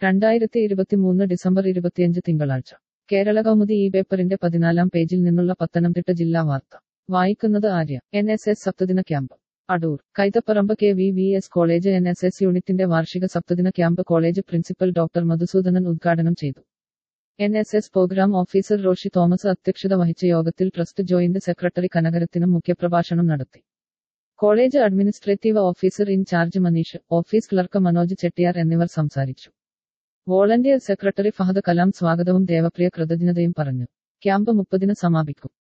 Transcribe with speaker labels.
Speaker 1: രണ്ടായിരത്തി ഇരുപത്തിമൂന്ന് ഡിസംബർ ഇരുപത്തിയഞ്ച് തിങ്കളാഴ്ച കേരള കൗമുദി ഈ പേപ്പറിന്റെ പതിനാലാം പേജിൽ നിന്നുള്ള പത്തനംതിട്ട ജില്ലാ വാർത്ത വായിക്കുന്നത് ആര്യ എൻ എസ് എസ് സപ്തദിന camp Adoor Kaithaparambu K V V S college N S S യൂണിറ്റിന്റെ വാർഷിക സപ്തദിന camp college principal doctor Madhusoodanan ഉദ്ഘാടനം ചെയ്തു N S S program officer Roshi Thomas അധ്യക്ഷത വഹിച്ച യോഗത്തിൽ ട്രസ്റ്റ് ജോയിന്റ് സെക്രട്ടറി കനകരത്തിനും മുഖ്യപ്രഭാഷണം നടത്തി college administrative officer in charge Maneesh office clerk Manoj Chettiar എന്നിവർ സംസാരിച്ചു വോളണ്ടിയർ സെക്രട്ടറി ഫഹദ് കലാം സ്വാഗതവും ദേവപ്രിയ കൃതജ്ഞതയും പറഞ്ഞു ക്യാമ്പ് മുപ്പതിന് സമാപിക്കും